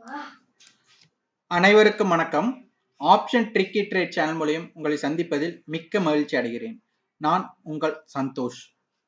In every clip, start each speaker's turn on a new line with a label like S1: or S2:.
S1: அனைவருக்கும் வணக்கம் option tricky trade channel மூலியம் உங்களை சந்திப்பதில் மிக்க மகிழ்ச்சி அடைகிறேன் நான் உங்கள் சந்தோஷ்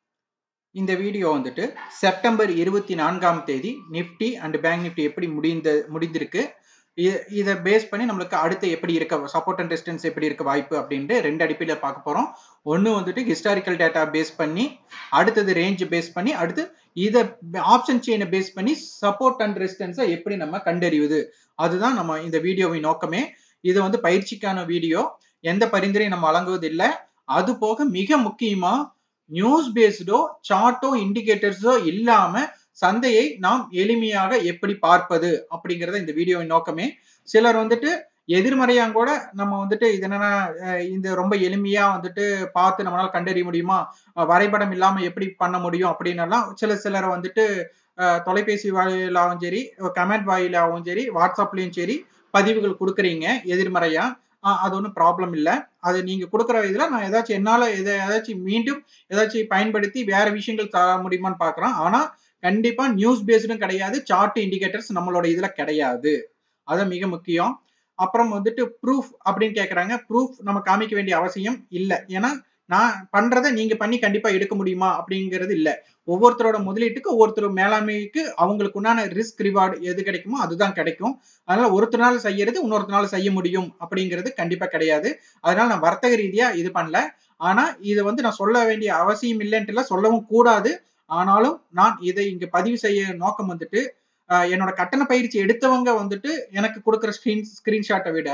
S1: இந்த வீடியோ வந்துட்டு செப்டம்பர் இருபத்தி நான்காம் தேதி நிஃப்டி அண்ட் பேங்க் நிஃப்டி எப்படி முடிந்த முடிந்திருக்கு இதை பேஸ் பண்ணி நம்மளுக்கு அடுத்து எப்படி இருக்க சப்போர்ட் அண்ட் ரெசிஸ்டன்ஸ் எப்படி இருக்க வாய்ப்பு அப்படின்ட்டு ரெண்டு அடிப்படையில் பார்க்க போகிறோம் ஒன்று வந்துட்டு ஹிஸ்டாரிக்கல் டேட்டா பேஸ் பண்ணி அடுத்தது ரேஞ்ச் பேஸ் பண்ணி அடுத்து இதை ஆப்ஷன் செயினை பேஸ் பண்ணி சப்போர்ட் அண்ட் ரெசிஸ்டன்ஸை எப்படி நம்ம கண்டறிவது அதுதான் நம்ம இந்த வீடியோவின் நோக்கமே இது வந்து பயிற்சிக்கான வீடியோ எந்த பரிந்துரையும் நம்ம வழங்குவது இல்லை அது போக மிக முக்கியமா நியூஸ் பேஸ்டோ சார்ட்டோ இண்டிகேட்டர்ஸோ இல்லாம சந்தையை நாம் எளிமையாக எப்படி பார்ப்பது அப்படிங்கறத இந்த வீடியோவின் நோக்கமே சிலர் வந்துட்டு எதிர்மறையா கூட நம்ம வந்துட்டு இது என்னன்னா இந்த ரொம்ப எளிமையா வந்துட்டு பார்த்து நம்மளால கண்டறிய முடியுமா வரைபடம் இல்லாம எப்படி பண்ண முடியும் அப்படின்னு சில சிலர் வந்துட்டு தொலைபேசி வாயிலாகவும் சரி கமெண்ட் வாயிலாகவும் சரி வாட்ஸ்அப்லயும் சரி பதிவுகள் கொடுக்குறீங்க எதிர்மறையா அது ஒன்றும் ப்ராப்ளம் இல்லை அது நீங்க கொடுக்குற இதுல நான் ஏதாச்சும் என்னால எதை ஏதாச்சும் மீண்டும் ஏதாச்சும் பயன்படுத்தி வேற விஷயங்கள் தர முடியுமான்னு பாக்குறேன் ஆனா கண்டிப்பா நியூஸ் பேஸ்டும் கிடையாது சார்ட் இண்டிகேட்டர்ஸ் நம்மளோட இதுல கிடையாது அது மிக முக்கியம் அப்புறம் வந்துட்டு ப்ரூஃப் அப்படின்னு கேட்குறாங்க ப்ரூஃப் நம்ம காமிக்க வேண்டிய அவசியம் இல்லை ஏன்னா நான் பண்றதை நீங்க பண்ணி கண்டிப்பா எடுக்க முடியுமா அப்படிங்கிறது இல்லை ஒவ்வொருத்தரோட முதலீட்டுக்கு ஒவ்வொருத்தர் மேலாண்மைக்கு அவங்களுக்கு உண்டான ரிஸ்க் ரிவார்டு எது கிடைக்குமோ அதுதான் கிடைக்கும் அதனால ஒருத்தர் செய்யறது இன்னொருத்தனால செய்ய முடியும் அப்படிங்கிறது கண்டிப்பா கிடையாது அதனால நான் வர்த்தக ரீதியா இது பண்ணல ஆனா இதை வந்து நான் சொல்ல வேண்டிய அவசியம் இல்லைன்ட்டு சொல்லவும் கூடாது ஆனாலும் நான் இதை இங்க பதிவு செய்ய நோக்கம் வந்துட்டு என்னோட கட்டண பயிற்சி எடுத்தவங்க வந்துட்டு எனக்கு கொடுக்குற ஸ்கிரீன் ஸ்கிரீன்ஷாட்டை விட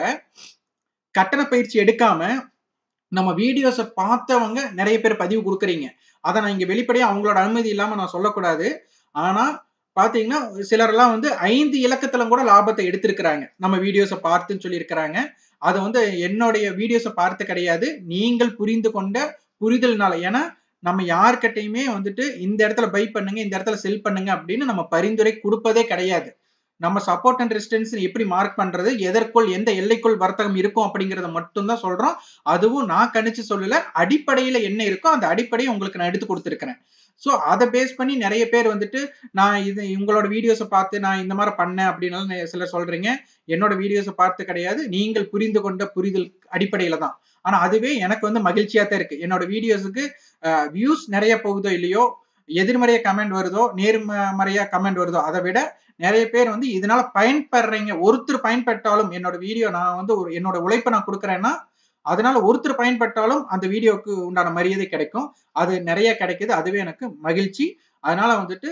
S1: கட்டண பயிற்சி எடுக்காம நம்ம வீடியோஸை பார்த்தவங்க நிறைய பேர் பதிவு கொடுக்குறீங்க அதை நான் இங்க வெளிப்படையா அவங்களோட அனுமதி இல்லாம நான் சொல்லக்கூடாது ஆனா பாத்தீங்கன்னா சிலரெல்லாம் வந்து ஐந்து இலக்கத்துல கூட லாபத்தை எடுத்திருக்கிறாங்க நம்ம வீடியோஸை பார்த்துன்னு சொல்லி இருக்கிறாங்க அதை வந்து என்னுடைய வீடியோஸை பார்த்து கிடையாது நீங்கள் புரிந்து கொண்ட புரிதல்னால ஏன்னா நம்ம யார்கிட்டையுமே வந்துட்டு இந்த இடத்துல பை பண்ணுங்க இந்த இடத்துல செல் பண்ணுங்க அப்படின்னு நம்ம பரிந்துரை கொடுப்பதே கிடையாது நம்ம சப்போர்ட் அண்ட் ரெசிஸ்டன்ஸ் எப்படி மார்க் பண்றது எதற்குள் எந்த எல்லைக்குள் வர்த்தகம் இருக்கும் அப்படிங்கறத மட்டும் தான் சொல்றோம் அதுவும் நான் கணிச்சு சொல்லல அடிப்படையில என்ன இருக்கோ அந்த அடிப்படையை உங்களுக்கு நான் எடுத்து கொடுத்துருக்கிறேன் ஸோ அதை பேஸ் பண்ணி நிறைய பேர் வந்துட்டு நான் இது உங்களோட வீடியோஸை பார்த்து நான் இந்த மாதிரி பண்ணேன் அப்படின்னு சிலர் சொல்றீங்க என்னோட வீடியோஸை பார்த்து கிடையாது நீங்கள் புரிந்து கொண்ட புரிதல் அடிப்படையில தான் ஆனா அதுவே எனக்கு வந்து மகிழ்ச்சியா தான் இருக்கு என்னோட வீடியோஸுக்கு வியூஸ் நிறைய போகுதோ இல்லையோ எதிர்மறையா கமெண்ட் வருதோ நேர்மறையா கமெண்ட் வருதோ அதை விட நிறைய பேர் வந்து இதனால பயன்படுறீங்க ஒருத்தர் பயன்பட்டாலும் என்னோட வீடியோ நான் வந்து ஒரு என்னோட உழைப்பை நான் கொடுக்குறேன்னா அதனால ஒருத்தர் பயன்பட்டாலும் அந்த வீடியோவுக்கு உண்டான மரியாதை கிடைக்கும் அது நிறைய கிடைக்குது அதுவே எனக்கு மகிழ்ச்சி அதனால வந்துட்டு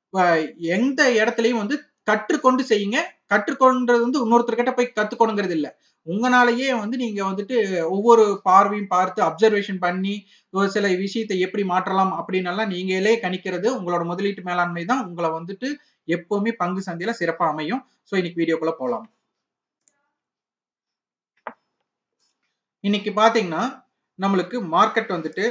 S1: எந்த இடத்துலையும் வந்து கற்றுக்கொண்டு செய்யுங்க கற்றுக்கொண்டது வந்து இன்னொருத்தர்கிட்ட போய் கத்துக்கணுங்கிறது இல்லை உங்களாலேயே வந்து நீங்க வந்துட்டு ஒவ்வொரு பார்வையும் பார்த்து அப்சர்வேஷன் பண்ணி ஒரு சில விஷயத்தை எப்படி மாற்றலாம் அப்படின்னு எல்லாம் நீங்களே கணிக்கிறது உங்களோட முதலீட்டு மேலாண்மை தான் உங்களை வந்துட்டு எப்பவுமே பங்கு சந்தையில சிறப்பா அமையும் ஸோ இன்னைக்கு வீடியோக்குள்ள போலாம் இன்னைக்கு பாத்தீங்கன்னா நம்மளுக்கு மார்க்கெட் வந்துட்டு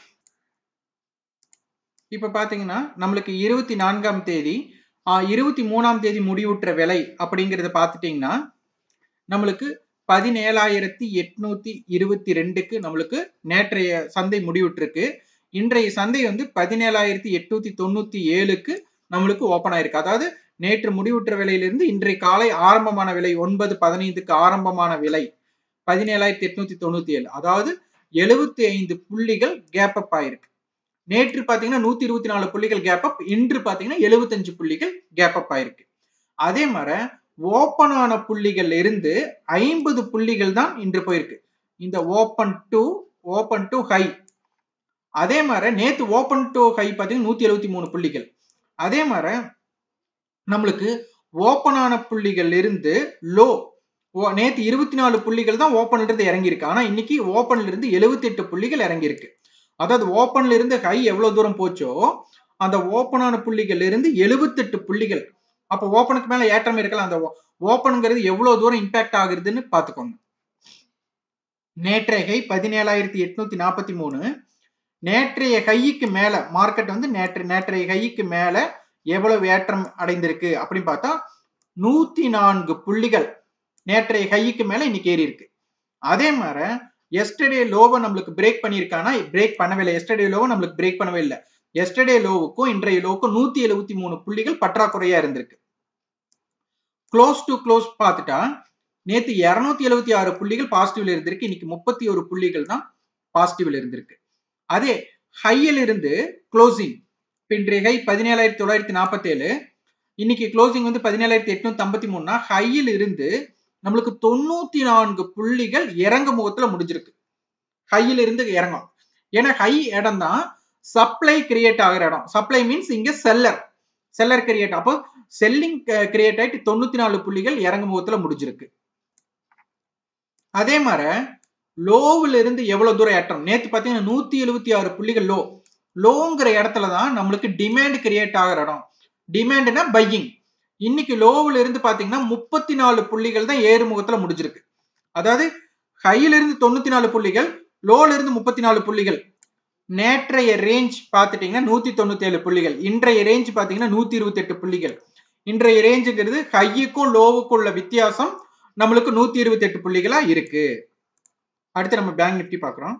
S1: இப்ப பாத்தீங்கன்னா நம்மளுக்கு இருபத்தி நான்காம் தேதி இருபத்தி மூணாம் தேதி முடிவுற்ற விலை அப்படிங்கறத பாத்துட்டீங்கன்னா நம்மளுக்கு பதினேழாயிரத்தி எட்நூத்தி இருபத்தி ரெண்டுக்கு நம்மளுக்கு நேற்றைய சந்தை முடிவுற்றிருக்கு இன்றைய சந்தை வந்து பதினேழாயிரத்தி எட்நூத்தி தொண்ணூத்தி ஏழுக்கு நம்மளுக்கு ஓப்பன் ஆயிருக்கு அதாவது நேற்று முடிவுற்ற விலையிலிருந்து இன்றைய காலை ஆரம்பமான விலை ஒன்பது பதினைந்துக்கு ஆரம்பமான விலை பதினேழாயிரத்தி எட்நூத்தி தொண்ணூத்தி ஏழு அதாவது எழுபத்தி ஐந்து புள்ளிகள் கேப் அப் ஆயிருக்கு நேற்று பாத்தீங்கன்னா நூத்தி இருபத்தி நாலு புள்ளிகள் கேப் அப் இன்று பாத்தீங்கன்னா எழுபத்தஞ்சு புள்ளிகள் கேப் அப் ஆயிருக்கு அதே மாதிரி ஓப்பன் ஆன புள்ளிகள் இருந்து ஐம்பது புள்ளிகள் தான் இன்று போயிருக்கு இந்த open to open to high அதே மாதிரி நேத்து ஓப்பன் டு ஹை பாத்தீங்கன்னா நூத்தி எழுபத்தி மூணு புள்ளிகள் அதே மாதிரி நம்மளுக்கு ஓப்பன் ஆன புள்ளிகள் இருந்து லோ நேத்து இருபத்தி நாலு புள்ளிகள் தான் ஓப்பன்ல இருந்து இறங்கியிருக்கு ஆனா இன்னைக்கு ஓப்பன்ல இருந்து எழுபத்தி எட்டு புள்ளிகள் இறங்கியிருக்கு அதாவது ஓப்பன்ல இருந்து ஹை எவ்வளவு தூரம் போச்சோ அந்த ஓப்பனான புள்ளிகள் இருந்து எழுபத்தெட்டு புள்ளிகள் அப்ப ஓப்பனுக்கு மேல ஏற்றம் இருக்கலாம் அந்த ஓப்பனுங்கிறது எவ்வளவு தூரம் இம்பாக்ட் ஆகுறதுன்னு பாத்துக்கோங்க நேற்றைய ஹை பதினேழாயிரத்தி எட்நூத்தி நாற்பத்தி மூணு நேற்றைய கைக்கு மேல மார்க்கெட் வந்து நேற்று நேற்றைய கைக்கு மேல எவ்வளவு ஏற்றம் அடைந்திருக்கு அப்படின்னு பார்த்தா நூத்தி நான்கு புள்ளிகள் நேற்றைய கைக்கு மேல இன்னைக்கு ஏறி இருக்கு அதே மாதிரி எஸ்டர்டே லோவை நம்மளுக்கு பிரேக் பண்ணியிருக்கானா பிரேக் பண்ணவில்லை எஸ்டர்டே லோவை நம்மளுக்கு பிரேக் பண்ணவே இல்லை எஸ்டர்டே லோவுக்கும் இன்றைய லோவுக்கும் நூத்தி எழுபத்தி மூணு புள்ளிகள் பற்றாக்குறையா இருந்திருக்கு க்ளோஸ் டு க்ளோஸ் பார்த்துட்டா நேத்து இருநூத்தி எழுபத்தி ஆறு புள்ளிகள் பாசிட்டிவ்ல இருந்திருக்கு இன்னைக்கு முப்பத்தி ஒரு புள்ளிகள் தான் பாசிட்டிவ்ல இருந்திருக்கு அதே ஹையில் இருந்து க்ளோசிங் இன்றைய ஹை பதினேழாயிரத்தி தொள்ளாயிரத்தி நாற்பத்தி ஏழு இன்னைக்கு க்ளோசிங் வந்து பதினேழாயிரத்தி எட்நூத்தி ஐம்பத்தி மூணுனா ஹையில் இருந்து நம்மளுக்கு தொண்ணூத்தி நான்கு புள்ளிகள் இறங்க முகத்துல முடிஞ்சிருக்கு ஹையில் இருந்து இறங்கும் ஏன்னா ஹை இடம் தான் சப்ளை கிரியேட் ஆகிற இடம் சப்ளை மீன்ஸ் இங்க செல்லர் செல்லர் கிரியேட் அப்போ செல்லிங் கிரியேட் ஆயிட்டு தொண்ணூத்தி நாலு புள்ளிகள் இறங்கு முகத்துல முடிஞ்சிருக்கு அதே மாதிரி லோவில் இருந்து எவ்வளவு தூரம் ஏற்றம் நேத்து பாத்தீங்கன்னா நூத்தி எழுபத்தி ஆறு புள்ளிகள் லோ லோங்கிற இடத்துல தான் நம்மளுக்கு டிமாண்ட் கிரியேட் ஆகிற இடம் டிமாண்ட்னா பையிங் இன்னைக்கு லோவில் இருந்து பாத்தீங்கன்னா முப்பத்தி நாலு புள்ளிகள் தான் ஏறுமுகத்துல முடிஞ்சிருக்கு அதாவது ஹையில இருந்து தொண்ணூத்தி நாலு புள்ளிகள் லோல இருந்து முப்பத்தி நாலு புள்ளிகள் நேற்றைய ரேஞ்ச் பார்த்துட்டீங்கன்னா நூத்தி தொண்ணூத்தி ஏழு புள்ளிகள் இன்றைய ரேஞ்ச் பாத்தீங்கன்னா நூத்தி இருபத்தி எட்டு புள்ளிகள் இன்றைய ரேஞ்சுங்கிறது ஹையுக்கும் லோவுக்கும் உள்ள வித்தியாசம் நம்மளுக்கு நூத்தி இருபத்தி எட்டு புள்ளிகளா இருக்கு அடுத்து நம்ம பேங்க் நிப்டி பாக்குறோம்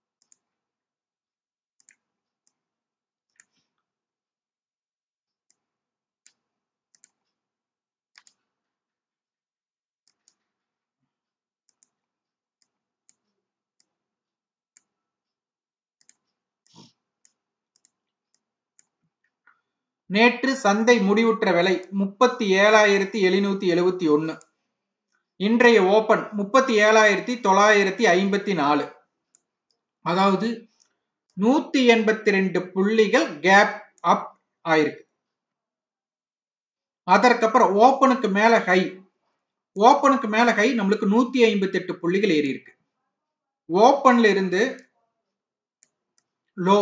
S1: நேற்று சந்தை முடிவுற்ற விலை முப்பத்தி ஏழாயிரத்தி எழுநூத்தி எழுபத்தி ஒன்னு இன்றைய ஓபன் முப்பத்தி ஏழாயிரத்தி தொள்ளாயிரத்தி ஐம்பத்தி நாலு அதாவது நூத்தி எண்பத்தி ரெண்டு புள்ளிகள் கேப் அப் ஆயிருக்கு அதற்கப்புறம் ஓப்பனுக்கு மேல ஹை ஓப்பனுக்கு மேல ஹை நம்மளுக்கு நூத்தி ஐம்பத்தி எட்டு புள்ளிகள் ஏறி இருக்கு ஓப்பன்ல இருந்து லோ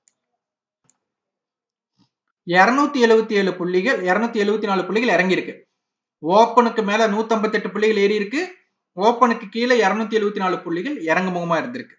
S1: இருநூத்தி எழுபத்தி ஏழு புள்ளிகள் இருநூத்தி எழுபத்தி நாலு புள்ளிகள் இறங்கி இருக்கு ஓப்பனுக்கு மேல நூத்தி ஐம்பத்தி எட்டு புள்ளிகள் ஏறி இருக்கு ஓப்பனுக்கு கீழே இருநூத்தி எழுபத்தி நாலு புள்ளிகள் இறங்கு முகமா இருந்திருக்கு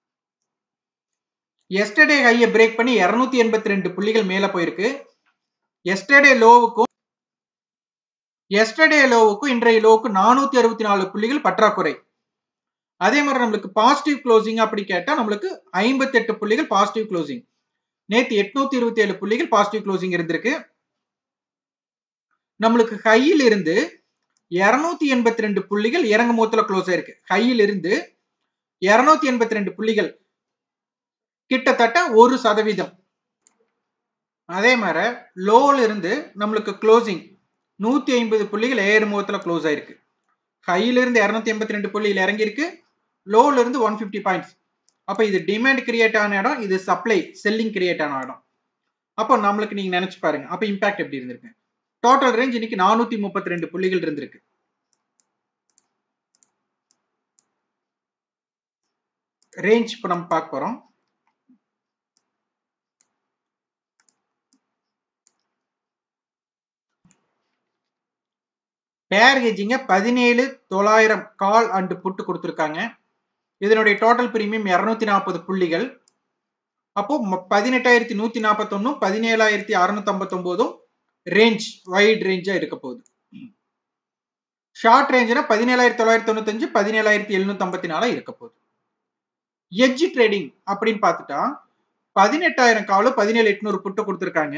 S1: எஸ்டர்டே ஹையை பிரேக் பண்ணி இருநூத்தி எண்பத்தி ரெண்டு புள்ளிகள் மேல போயிருக்கு எஸ்டர்டே லோவுக்கும் எஸ்டர்டே லோவுக்கும் இன்றைய லோவுக்கும் நானூத்தி அறுபத்தி நாலு புள்ளிகள் பற்றாக்குறை அதே மாதிரி நம்மளுக்கு பாசிட்டிவ் க்ளோசிங் அப்படி கேட்டா நம்மளுக்கு ஐம்பத்தி எட்டு புள்ளிகள் பாசிட்டிவ் க்ளோசிங் நேத்து எட்நூத்தி இருபத்தி ஏழு புள்ளிகள் பாசிட்டிவ் க்ளோசிங் இருந்திருக்கு நம்மளுக்கு ஹையில் இருந்து இருநூத்தி எண்பத்தி ரெண்டு புள்ளிகள் இறங்கு மூத்துல க்ளோஸ் ஆயிருக்கு ஹையில் இருந்து இருநூத்தி எண்பத்தி ரெண்டு புள்ளிகள் கிட்டத்தட்ட ஒரு சதவீதம் அதே மாதிரி லோல இருந்து நம்மளுக்கு க்ளோசிங் நூத்தி ஐம்பது புள்ளிகள் ஏறு முகத்துல க்ளோஸ் ஆயிருக்கு ஹையில இருந்து இருநூத்தி எண்பத்தி ரெண்டு புள்ளிகள் இறங்கி இருக்கு லோல இருந்து ஒன் பிப்டி பாயிண்ட்ஸ் அப்ப இது டிமாண்ட் கிரியேட் ஆன இடம் இது சப்ளை செல்லிங் கிரியேட் ஆன இடம் அப்போ நம்மளுக்கு நீங்க நினைச்சு பாருங்க அப்ப இம்பாக்ட் எப்படி இருந்திருக்கு டோட்டல் ரேஞ்ச் இன்னைக்கு நானூத்தி முப்பத்தி ரெண்டு புள்ளிகள் இருந்திருக்கு ரேஞ்ச் இப்போ நம்ம பார்க்க போறோம் பேர் ஹெஜிங்க பதினேழு தொள்ளாயிரம் கால் அண்ட் புட்டு கொடுத்துருக்காங்க இதனுடைய டோட்டல் பிரீமியம் இருநூத்தி நாற்பது புள்ளிகள் அப்போ பதினெட்டாயிரத்தி நூத்தி நாற்பத்தொன்னும் பதினேழாயிரத்தி அறுநூத்தி ஐம்பத்தொன்பதும் ரேஞ்ச் வைட் ரேஞ்சா இருக்க போகுது ஷார்ட் ரேஞ்ச்னா பதினேழாயிரத்தி தொள்ளாயிரத்தி தொண்ணூத்தஞ்சு பதினேழாயிரத்தி எழுநூத்தி ஐம்பத்தி நாலா இருக்க போகுது எட்ஜ் ட்ரேடிங் அப்படின்னு பார்த்துட்டா பதினெட்டாயிரம் காலும் பதினேழு எட்நூறு புட்டு கொடுத்துருக்காங்க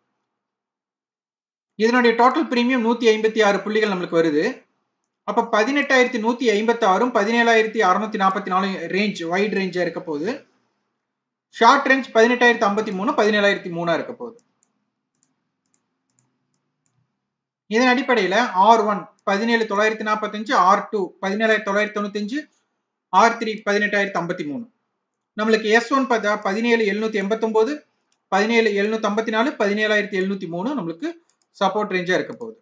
S1: இதனுடைய டோட்டல் பிரீமியம் நூத்தி ஐம்பத்தி ஆறு புள்ளிகள் நம்மளுக்கு வருது அப்ப பதினெட்டாயிரத்தி நூத்தி ஐம்பத்தி ஆறும் பதினேழாயிரத்தி அறுநூத்தி நாற்பத்தி நாலு ரேஞ்ச் வைட் ரேஞ்சா இருக்க போகுது ஷார்ட் ரேஞ்ச் பதினெட்டாயிரத்தி ஐம்பத்தி மூணு பதினேழாயிரத்தி மூணா இருக்க போகுது இதன் அடிப்படையில ஆர் ஒன் பதினேழு தொள்ளாயிரத்தி நாற்பத்தஞ்சு ஆர் டூ பதினேழாயிரத்தி தொள்ளாயிரத்தி தொண்ணூத்தஞ்சு ஆர் த்ரீ பதினெட்டாயிரத்தி ஐம்பத்தி மூணு நம்மளுக்கு எஸ் ஒன் பார்த்தா பதினேழு எழுநூத்தி எண்பத்தொன்பது பதினேழு எழுநூத்தி ஐம்பத்தி நாலு பதினேழாயிரத்தி எழுநூத்தி மூணு நம்மளுக்கு சப்போர்ட் ரேஞ்சா இருக்க போகுது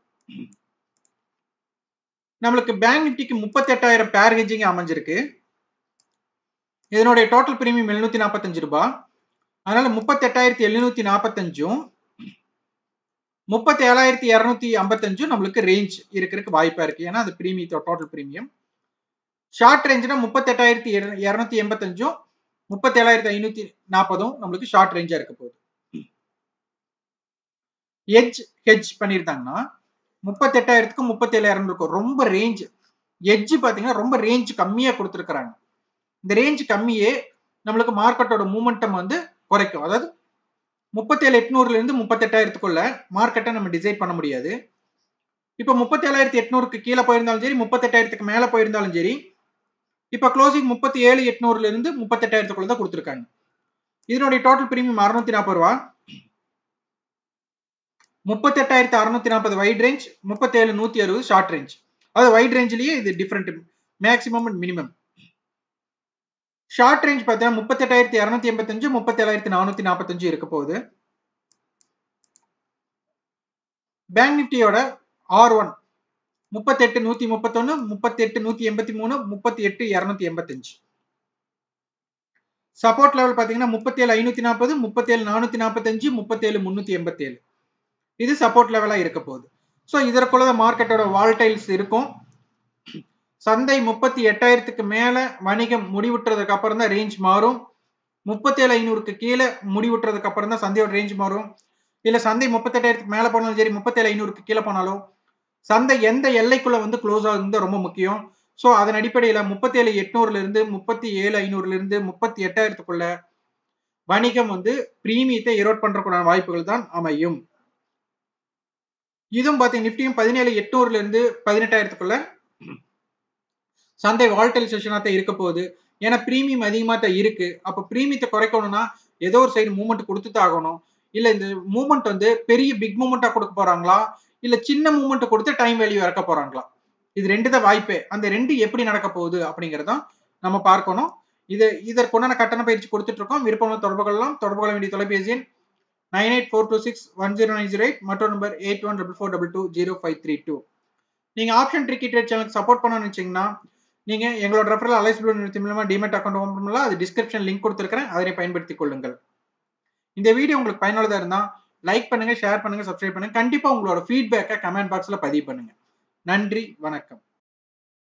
S1: நம்மளுக்கு பேங்க் நிப்டிக்கு முப்பத்தி எட்டாயிரம் பேர் ஹெஜிங் அமைஞ்சிருக்கு இதனுடைய டோட்டல் பிரீமியம் எழுநூத்தி நாற்பத்தஞ்சு ரூபாய் அதனால முப்பத்தி எட்டாயிரத்தி எழுநூத்தி நாற்பத்தஞ்சும் முப்பத்தி ஏழாயிரத்தி இரநூத்தி ஐம்பத்தஞ்சும் நம்மளுக்கு ரேஞ்ச் இருக்கிறதுக்கு வாய்ப்பா இருக்கு ஏன்னா அது பிரீமியம் டோட்டல் பிரீமியம் ஷார்ட் ரேஞ்ச்னா முப்பத்தி எட்டாயிரத்தி இரநூத்தி எண்பத்தஞ்சும் முப்பத்தி ஏழாயிரத்தி ஐநூத்தி நாற்பதும் நம்மளுக்கு ஷார்ட் ரேஞ்சா இருக்க போகுது எட்ஜ் ஹெட்ஜ் பண்ணியிருந்தாங்கன்னா முப்பத்தி எட்டாயிரத்துக்கும் முப்பத்தி ஏழாயிரம் இருக்கும் ரொம்ப ரேஞ்ச் எட்ஜ் பாத்தீங்கன்னா ரொம்ப ரேஞ்ச் கம்மியா கொடுத்துருக்குறாங்க இந்த ரேஞ்ச் கம்மியே நம்மளுக்கு மார்க்கெட்டோட மூமெண்டம் வந்து குறைக்கும் அதாவது முப்பத்தி ஏழு எட்நூறுல இருந்து முப்பத்தி எட்டாயிரத்துக்குள்ள மார்க்கெட்டை நம்ம டிசைட் பண்ண முடியாது இப்போ முப்பத்தி ஏழாயிரத்தி எட்நூறுக்கு கீழே போயிருந்தாலும் சரி முப்பத்தெட்டாயிரத்துக்கு மேல போயிருந்தாலும் சரி இப்ப க்ளோசிங் முப்பத்தி ஏழு எட்நூறுல இருந்து முப்பத்தெட்டாயிரத்துக்குள்ள தான் கொடுத்துருக்காங்க இதனுடைய டோட்டல் பிரீமியம் அறுநூத்தி நாற்பது ரூபா முப்பத்தெட்டாயிரத்தி அறுநூத்தி நாற்பது வைட் ரேஞ்ச் முப்பத்தேழு நூத்தி அறுபது ஷார்ட் ரேஞ்ச் அதாவது வைட் ரேஞ்சிலேயே இது different maximum and minimum short range பார்த்தீங்கன்னா முப்பத்தெட்டாயிரத்தி இரநூத்தி எண்பத்தஞ்சு முப்பத்தேழாயிரத்தி நானூத்தி நாற்பத்தஞ்சு இருக்க போகுது பேங்க் நிப்டியோட ஆர் ஒன் முப்பத்தெட்டு நூத்தி முப்பத்தொன்னு முப்பத்தெட்டு நூத்தி எண்பத்தி மூணு முப்பத்தி எட்டு இருநூத்தி எண்பத்தஞ்சு சப்போர்ட் லெவல் பாத்தீங்கன்னா முப்பத்தேழு ஐநூத்தி நாற்பது முப்பத்தேழு நானூத்தி நாற்பத்தஞ்சு முப்பத்தேழு முன்னூத்தி எண்பத்தேழு இது சப்போர்ட் லெவலா இருக்க போகுது ஸோ இதற்குள்ள வார்க்கெட்டோட வால்டைல்ஸ் இருக்கும் சந்தை முப்பத்தி எட்டாயிரத்துக்கு மேல வணிகம் முடிவுற்றதுக்கு அப்புறம் தான் ரேஞ்ச் மாறும் முப்பத்தேழு ஐநூறுக்கு கீழே முடிவுற்றதுக்கு அப்புறம் தான் சந்தையோட ரேஞ்ச் மாறும் இல்ல சந்தை முப்பத்தெட்டாயிரத்துக்கு மேல போனாலும் சரி முப்பத்தேழு ஐநூறுக்கு கீழே போனாலும் சந்தை எந்த எல்லைக்குள்ள வந்து க்ளோஸ் ஆகுது ரொம்ப முக்கியம் ஸோ அதன் அடிப்படையில முப்பத்தி ஏழு எட்நூறுல இருந்து முப்பத்தி ஏழு ஐநூறுல இருந்து முப்பத்தி எட்டாயிரத்துக்குள்ள வணிகம் வந்து பிரீமியத்தை எரோட் பண்றதுக்கான வாய்ப்புகள் தான் அமையும் இதுவும் பாத்தீங்க நிப்டியும் பதினேழு எட்நூறுல இருந்து பதினெட்டாயிரத்துக்குள்ள சந்தை வால்டைல் செஷனா தான் இருக்க போகுது ஏன்னா பிரீமியம் அதிகமா தான் இருக்கு அப்ப பிரீமியத்தை குறைக்கணும்னா ஏதோ ஒரு சைடு மூவ்மெண்ட் கொடுத்து தான் ஆகணும் இல்ல இந்த மூவ்மெண்ட் வந்து பெரிய பிக் மூவ்மெண்டா கொடுக்க போறாங்களா இல்ல சின்ன மூவ்மெண்ட் கொடுத்து டைம் வேல்யூ இறக்க போறாங்களா இது ரெண்டு தான் வாய்ப்பே அந்த ரெண்டு எப்படி நடக்க போகுது அப்படிங்கறதான் நம்ம பார்க்கணும் இது இதற்குண்டான கட்டண பயிற்சி கொடுத்துட்டு இருக்கோம் விருப்பம் தொடர்பு கொள்ளலாம் தொடர்பு கொள்ள வேண்டிய தொலைபேசி எண் nine eight four two six one zero nine zero eight மற்றும் number eight one double four double two zero five three two நீங்க ஆப்ஷன் ட்ரிக்கி ட்ரேட் சேனலுக்கு சப்போர்ட் பண்ணணும்னு வச்சீங்கன்னா நீங்க எங்களோட ரெஃபரல் அலைஸ் ப்ளூ நிறுத்தி மூலமா டிமெட் அக்கௌண்ட் ஓப்பன் பண்ணலாம் அது டிஸ்கிரிப்ஷன் லிங்க் கொடுத்துருக்கேன் அதனை பயன்படுத்திக் கொள்ளுங்கள் இந்த வீடியோ உங்களுக்கு பயனுள்ளதா இருந்தா லைக் பண்ணுங்க ஷேர் பண்ணுங்க சப்ஸ்கிரைப் பண்ணுங்க கண்டிப்பா உங்களோட ஃபீட்பேக்கை கமெண்ட் பாக்ஸ்ல பதிவு பண்ணுங்க நன்றி வணக்கம்